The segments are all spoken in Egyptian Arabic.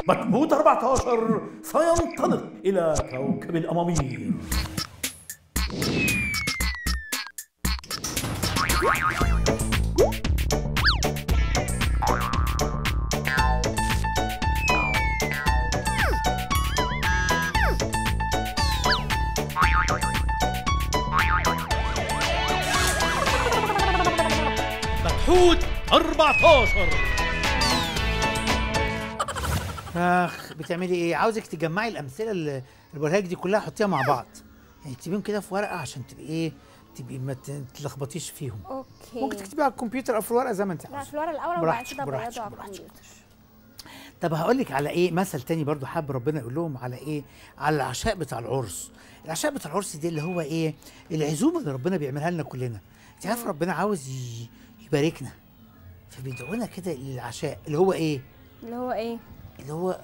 بكمود 14 سينطلق إلى كوكب الأمامير مكحود 14 اخ بتعملي ايه عاوزك تجمعي الامثله اللي اللي بقولها لك دي كلها حطيها مع بعض يعني تكتبيهم كده في ورقه عشان تبقي ايه تبقي ما ت- تلخبطيش فيهم اوكي ممكن تكتبيها على الكمبيوتر او في الورقه زي ما انت لا عاوزه في الورقه الاول وبعد براحتك، كده براحتك، بيضوا على براحتك. الكمبيوتر طب هقول لك على ايه مثل تاني برضو حابب ربنا يقول لهم على ايه على العشاء بتاع العرس العشاء بتاع العرس دي اللي هو ايه العزومه اللي ربنا بيعملها لنا كلنا انت عارف ربنا عاوز ي- يباركنا فبيدعونا كده للعشاء اللي هو ايه اللي هو ايه اللي هو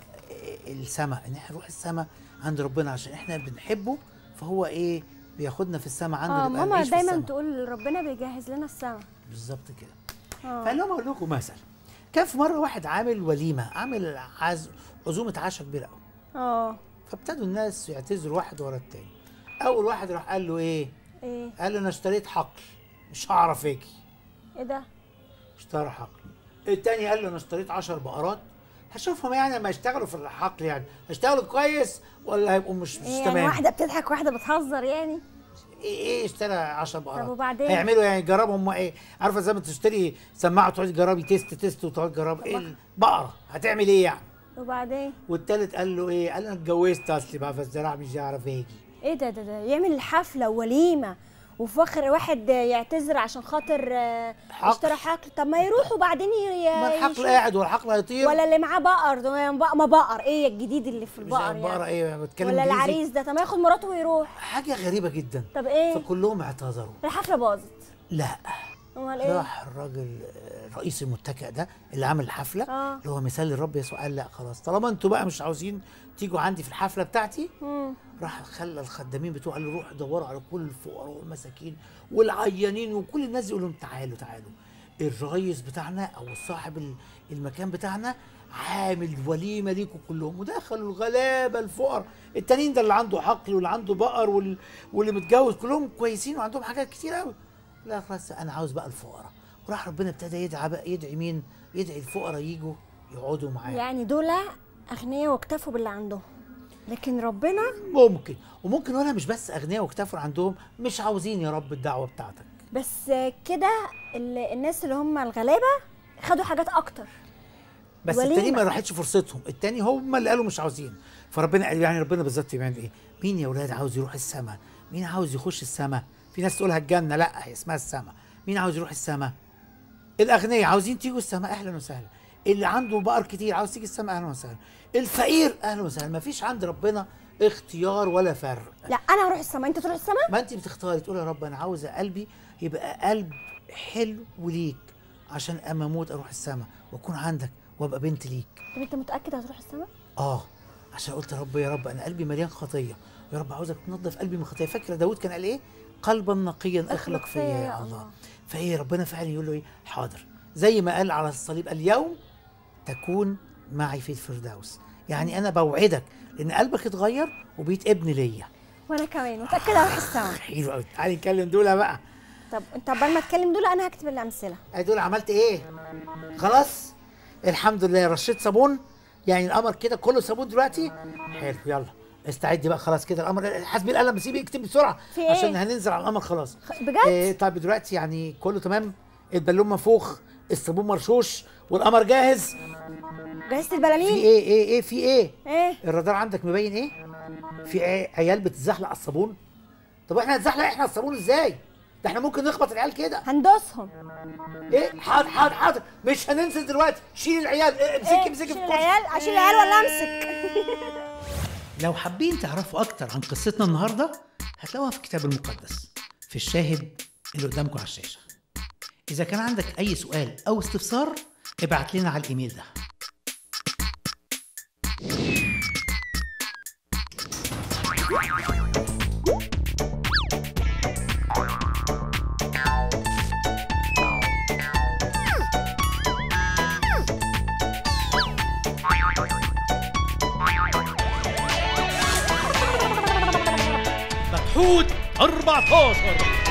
السماء ان احنا نروح السماء عند ربنا عشان احنا بنحبه فهو ايه بياخدنا في السماء عنده اه نبقى ماما نعيش في دايما السماء. تقول ربنا بيجهز لنا السما بالظبط كده اه فقال لهم اقول لكم مثل كان في مره واحد عامل وليمه عامل عز... عزومه عشاء كبيره قوي اه فابتدوا الناس يعتذروا واحد ورا التاني اول واحد راح قال له ايه ايه قال له انا اشتريت حقل مش هعرف اجي ايه ده اشترى حقل التاني قال له انا اشتريت 10 بقرات هشوفهم يعني لما يشتغلوا في الحقل يعني هيشتغلوا كويس ولا هيبقوا مش مش إيه يعني تمام واحده بتضحك واحده بتهزر يعني ايه ايه اشترى 10 بقرات طب وبعدين؟ هيعملوا يعني يجربوا هم ايه عارفه زي ما تشتري سماعه تقعدي تجربي تيست تيست وتقعدي تجربي ايه البقره هتعمل ايه يعني وبعدين والتالت قال له ايه قال له انا اتجوزت اصلي بقى فالزراعه مش هيعرف يجي ايه ده ده ده يعمل حفله ووليمه وفي اخر واحد يعتذر عشان خاطر آه، حقل. اشترى حقل طب ما يروح وبعدين ي- ما الحقل يشوف. قاعد والحقل هيطير ولا اللي معاه بقر ده ما بق- ما بقر ايه الجديد اللي في مش البقر البقره يعني ايه بتكلم ولا إنجليزي. العريس ده طب ما ياخد مراته ويروح حاجه غريبه جدا طب ايه فكلهم اعتذروا الحفله باظت لا امال ايه راح الراجل آه، رئيس المتكئ ده اللي عامل الحفله آه. اللي هو مثال للرب يسوع قال لا خلاص طالما انتوا بقى مش عاوزين تيجوا عندي في الحفله بتاعتي مم. راح خلى الخدامين بتوعه قال له روحوا دوروا على كل الفقراء والمساكين والعيانين وكل الناس يقول لهم تعالوا تعالوا الرئيس بتاعنا او صاحب ال- المكان بتاعنا عامل وليمه ليكم كلهم ودخلوا الغلابه الفقراء التانيين ده اللي عنده حقل واللي عنده بقر وال- واللي متجوز كلهم كويسين وعندهم حاجات كتير قوي لا خلاص انا عاوز بقى الفقراء وراح ربنا ابتدى يدعي بقى يدعي مين يدعي الفقراء يجوا يقعدوا معاه يعني دول اغنياء واكتفوا باللي عندهم لكن ربنا ممكن وممكن ولا مش بس اغنياء واكتفوا عندهم مش عاوزين يا رب الدعوه بتاعتك بس كده ال- الناس اللي هم الغلابه خدوا حاجات اكتر بس وليمة. التاني ما راحتش فرصتهم التاني هم اللي قالوا مش عاوزين فربنا قال يعني ربنا بالظبط بيعمل ايه مين يا ولاد عاوز يروح السماء مين عاوز يخش السماء في ناس تقولها الجنه لا هي اسمها السماء مين عاوز يروح السماء الاغنياء عاوزين تيجوا السماء اهلا وسهلا اللي عنده بقر كتير عاوز تيجي السماء اهلا وسهلا الفقير اهلا وسهلا ما فيش عند ربنا اختيار ولا فرق لا انا هروح السما انت تروح السما ما انت بتختاري تقول يا رب انا عاوزه قلبي يبقى قلب حلو وليك عشان اما اموت اروح السماء واكون عندك وابقى بنت ليك طب انت متاكد هتروح السما اه عشان قلت يا رب يا رب انا قلبي مليان خطيه يا رب عاوزك تنظف قلبي من خطيه فاكره داود كان قال ايه قلبا نقيا اخلق فيا يا الله فايه ربنا فعلا يقول له ايه حاضر زي ما قال على الصليب اليوم تكون معي في الفردوس يعني انا بوعدك لان قلبك اتغير وبقيت ابن ليا وانا كمان متاكده هروح السما حلو قوي تعالي نتكلم دول بقى طب انت قبل ما تكلم دول انا هكتب الامثله اي دول عملت ايه خلاص الحمد لله رشيت صابون يعني القمر كده كله صابون دلوقتي حلو يلا استعدي بقى خلاص كده القمر حاسبي القلم سيبي اكتبي بسرعه في إيه؟ عشان هننزل على القمر خلاص بجد؟ إيه طيب دلوقتي يعني كله تمام البالون منفوخ الصابون مرشوش والقمر جاهز جهزت في البلالين ايه ايه ايه في ايه ايه الرادار عندك مبين ايه في ايه عيال بتتزحلق على الصابون طب احنا هنتزحلق احنا على الصابون ازاي ده احنا ممكن نخبط العيال كده هندوسهم ايه حاضر حاضر حاضر مش هننزل دلوقتي شيل العيال إيه، امسكي ايه امسكي في اشيل الكرسي. العيال اشيل العيال ولا امسك لو حابين تعرفوا أكتر عن قصتنا النهاردة هتلاقوها في الكتاب المقدس في الشاهد اللي قدامكم على الشاشة إذا كان عندك أي سؤال أو استفسار ابعت لنا على الإيميل ده الحوت 14